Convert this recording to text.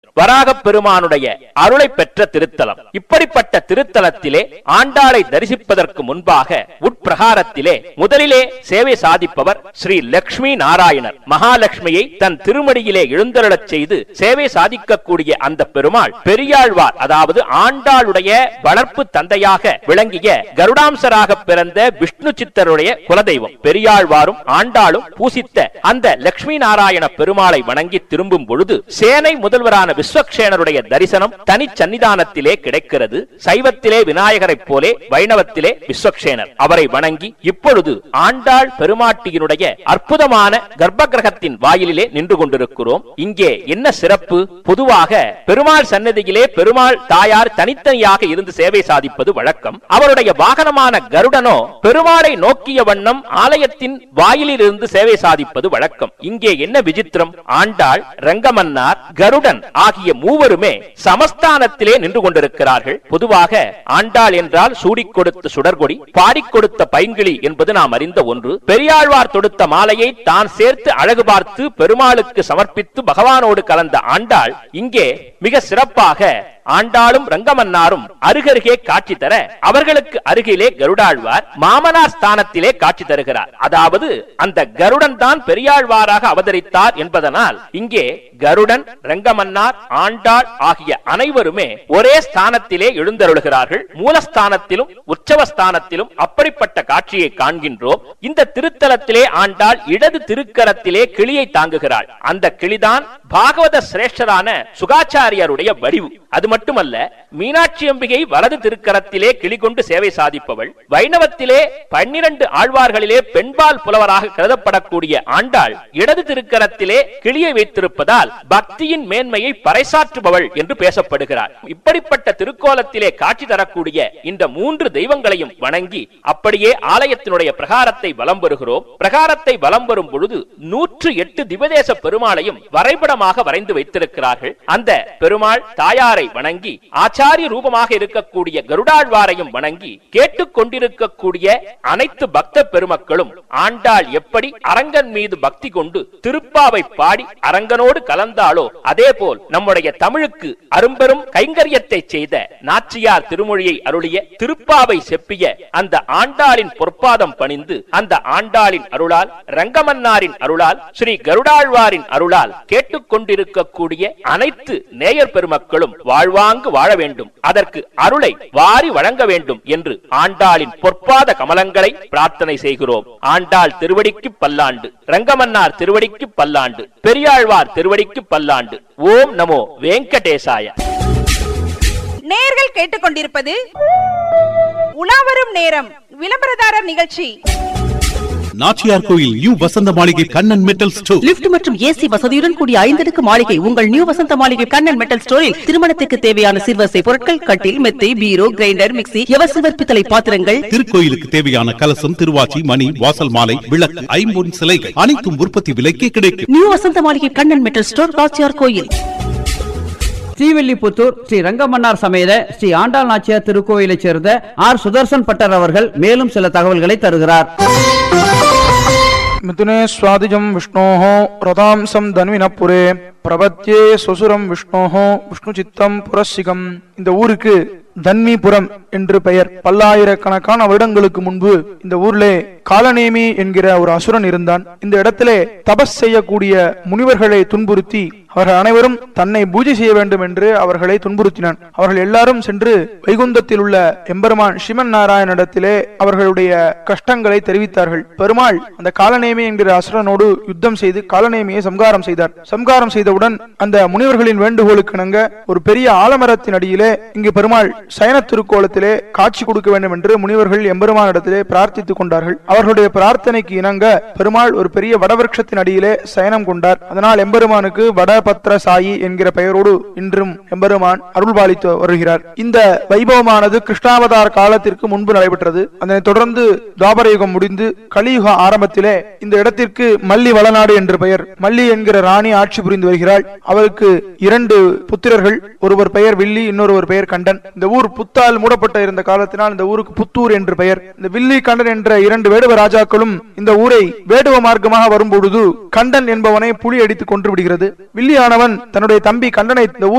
வராகப் பெருமானுடைய அருளை பெற்ற திருத்தலம் இப்படிப்பட்ட திருத்தலத்திலே ஆண்டாளை தரிசிப்பதற்கு முன்பாக உட்பிரகாரத்திலே முதலிலே சேவை சாதிப்பவர் ஸ்ரீ லக்ஷ்மி நாராயணர் மகாலட்சுமியை தன் திருமடியிலே எழுந்தருளச் செய்து சேவை சாதிக்கக்கூடிய அந்த பெருமாள் பெரியாழ்வார் அதாவது ஆண்டாளுடைய வளர்ப்பு தந்தையாக விளங்கிய கருடாம்சராக பிறந்த விஷ்ணு சித்தருடைய குலதெய்வம் பெரியாழ்வாரும் ஆண்டாளும் பூசித்த அந்த லட்சுமி நாராயண பெருமாளை வணங்கி திரும்பும் பொழுது சேனை முதல்வரான விஸ்வக்சேனருடைய தரிசனம் தனி சன்னிதானத்திலே கிடைக்கிறது சைவத்திலே விநாயகரைப் போலே வைணவத்திலே விஸ்வக்சேனர் அவரை வணங்கி இப்பொழுது ஆண்டாள் பெருமாட்டியினுடைய அற்புதமான கர்ப்ப கிரகத்தின் வாயிலிலே நின்று கொண்டிருக்கிறோம் இங்கே என்ன சிறப்பு பொதுவாக பெருமாள் சன்னதியிலே பெருமாள் தாயார் தனித்தனியாக இருந்து சேவை சாதிப்பது வழக்கம் அவருடைய வாகனமான கருடனோ பெருமாளை நோக்கிய வண்ணம் ஆலயத்தின் வாயிலில் இருந்து சேவை சாதிப்பது வழக்கம் இங்கே என்ன விசித்திரம் ஆண்டாள் ரங்கமன்னார் கருடன் ஆகிய மூவருமே சமஸ்தானத்திலே நின்று கொண்டிருக்கிறார்கள் பொதுவாக ஆண்டாள் என்றால் சூடிக் கொடுத்த சுடர்கொடி பாடிக் கொடுத்த பைங்கிளி என்பது நாம் அறிந்த ஒன்று பெரியாழ்வார் தொடுத்த மாலையை தான் சேர்த்து அழகு பார்த்து பெருமாளுக்கு சமர்ப்பித்து பகவானோடு கலந்த ஆண்டாள் இங்கே மிக சிறப்பாக ஆண்டாளும் ரங்கமன்னாரும் அருகருகே காட்சி தர அவர்களுக்கு அருகிலே கருடாழ்வார் மாமனார் ஸ்தானத்திலே காட்சி தருகிறார் அதாவது அந்த கருடன் தான் பெரியாழ்வாராக அவதரித்தார் என்பதனால் இங்கே கருடன் ரங்கமன்னார் ஆண்டாள் ஆகிய அனைவருமே ஒரே ஸ்தானத்திலே எழுந்தருளுகிறார்கள் மூலஸ்தானத்திலும் உற்சவ ஸ்தானத்திலும் அப்படிப்பட்ட காட்சியை காண்கின்றோம் இந்த திருத்தலத்திலே ஆண்டாள் இடது திருக்கரத்திலே கிளியை தாங்குகிறாள் அந்த கிளிதான் பாகவத சிரேஷ்டரான சுகாச்சாரியருடைய வடிவு அது மட்டுமல்ல மீனாட்சி அம்பிகை வலது திருக்கரத்திலே கிளி கொண்டு சேவை சாதிப்பவள் வைணவத்திலே பன்னிரண்டு ஆழ்வார்களிலே பெண்பால் புலவராக கருதப்படக்கூடிய ஆண்டாள் இடது திருக்கரத்திலே கிளியை வைத்திருப்பதால் பக்தியின் மேன்மையை பறைசாற்றுபவள் என்று பேசப்படுகிறார் இப்படிப்பட்ட திருக்கோலத்திலே காட்சி தரக்கூடிய இந்த மூன்று தெய்வங்களையும் வணங்கி அப்படியே ஆலயத்தினுடைய பிரகாரத்தை வலம் வருகிறோம் பிரகாரத்தை வலம் வரும் பொழுது நூற்று எட்டு திவதேச பெருமாளையும் வரைபடமாக வரைந்து வைத்திருக்கிறார்கள் அந்த பெருமாள் தாயாரை வணங்கி ஆச்சாரிய ரூபமாக இருக்கக்கூடிய கருடாழ்வாரையும் வணங்கி கேட்டுக் கொண்டிருக்கக்கூடிய அனைத்து பக்த பெருமக்களும் ஆண்டாள் எப்படி அரங்கன் மீது பக்தி கொண்டு திருப்பாவை பாடி அரங்கனோடு கலந்தாளோ அதே போல் நம்முடைய தமிழுக்கு அரும்பெரும் கைங்கரியத்தை செய்த நாச்சியார் திருமொழியை அருளிய திருப்பாவை செப்பிய அந்த ஆண்டாளின் பொற்பாதம் பணிந்து அந்த ஆண்டாளின் அருளால் ரங்கமன்னாரின் அருளால் ஸ்ரீ கருடாழ்வாரின் அருளால் கேட்டுக்கொண்டிருக்கக்கூடிய அனைத்து நேயர் பெருமக்களும் வாழ்வாங்கு வாழ வேண்டும் அதற்கு அருளை வாரி வழங்க வேண்டும் என்று ஆண்டாளின் பொற்பாத கமலங்களை பிரார்த்தனை செய்கிறோம் ஆண்டாள் திருவடிக்கு பல்லாண்டு ரங்கமன்னார் திருவடிக்கு பல்லாண்டு பெரியாழ்வார் திருவடிக்கு பல்லாண்டு ஓம் நமோ வெங்கடேசாய நேயர்கள் கேட்டுக்கொண்டிருப்பது உலாவரும் நேரம் விளம்பரதாரர் நிகழ்ச்சி நாச்சியார் கோயில் new Vasantha Maligai Kannan metal store lift மற்றும் ஏசி வசதியுடன் கூடிய ஐந்தடுக்கு மாளிகை உங்கள் நியூ வசந்த மாளிகை கண்ணன் மெட்டல் ஸ்டோரில் திருமணத்துக்கு தேவையான சிறுவசை பொருட்கள் கட்டில் மெத்தை பீரோ கிரைண்டர் மிக்ஸி எவசில்வர் பித்தளை பாத்திரங்கள் திருக்கோயிலுக்கு தேவையான கலசம் திருவாச்சி மணி வாசல் மாலை விளக்கு ஐம்பொன் சிலைகள் அனைத்தும் உற்பத்தி விலைக்கே கிடைக்கும் new Vasantha Maligai Kannan metal store காச்சியார் கோயில் ஸ்ரீவில்லிபுத்தூர் ஸ்ரீ ரங்கமன்னார் சமேத ஸ்ரீ ஆண்டாள் நாச்சியார் திருக்கோயிலைச் சேர்ந்த ஆர் சுதர்சன் பட்டர் அவர்கள் மேலும் சில தகவல்களை தருகிறார் मिथुने स्वादिजं विष्णोः रथांसं धन्विनः पुरे பிரபத்யே சொசுரம் விஷ்ணோஹோ விஷ்ணு சித்தம் புரஸ்சிகம் இந்த ஊருக்கு தன்மிபுரம் என்று பெயர் பல்லாயிரக்கணக்கான வருடங்களுக்கு முன்பு இந்த ஊர்லே காலநேமி என்கிற ஒரு அசுரன் இருந்தான் இந்த இடத்திலே தபஸ் செய்யக்கூடிய முனிவர்களை துன்புறுத்தி அவர்கள் அனைவரும் தன்னை பூஜை செய்ய வேண்டும் என்று அவர்களை துன்புறுத்தினான் அவர்கள் எல்லாரும் சென்று வைகுந்தத்தில் உள்ள எம்பெருமான் சிவன் நாராயணிடத்திலே அவர்களுடைய கஷ்டங்களை தெரிவித்தார்கள் பெருமாள் அந்த காலநேமி என்கிற அசுரனோடு யுத்தம் செய்து காலநேமியை சம்காரம் செய்தார் சம்காரம் செய்தவுடன் அந்த முனிவர்களின் வேண்டுகோளுக்கு இணங்க ஒரு பெரிய ஆலமரத்தின் அடியிலே இங்கு பெருமாள் சயன திருக்கோலத்திலே காட்சி கொடுக்க வேண்டும் என்று முனிவர்கள் எம்பெருமானிடத்திலே பிரார்த்தித்துக் கொண்டார்கள் அவர்களுடைய பிரார்த்தனைக்கு இணங்க பெருமாள் ஒரு பெரிய வடவிருட்சத்தின் அடியிலே சயனம் கொண்டார் அதனால் எம்பெருமானுக்கு வடபத்திர சாயி என்கிற பெயரோடு இன்றும் எம்பெருமான் அருள்பாலித்து வருகிறார் இந்த வைபவமானது கிருஷ்ணாவதார காலத்திற்கு முன்பு நடைபெற்றது அதனைத் தொடர்ந்து துவாபர யுகம் முடிந்து கலியுக ஆரம்பத்திலே இந்த இடத்திற்கு மல்லி வளநாடு என்று பெயர் மல்லி என்கிற ராணி ஆட்சி புரிந்து வருகிறாள் அவருக்கு இரண்டு புத்திரர்கள் ஒருவர் பெயர் வில்லி இன்னொருவர் பெயர் கண்டன் இந்த ஊர் புத்தால் மூடப்பட்ட இருந்த காலத்தினால் இந்த ஊருக்கு புத்தூர் என்று பெயர் இந்த வில்லி கண்டன் என்ற இரண்டு வேடு வேடுவ ராஜாக்களும் இந்த ஊரை வேடுவ மார்க்கமாக வரும்பொழுது கண்டன் என்பவனை புலி அடித்து கொன்று விடுகிறது வில்லியானவன் தன்னுடைய தம்பி கண்டனை இந்த ஊர்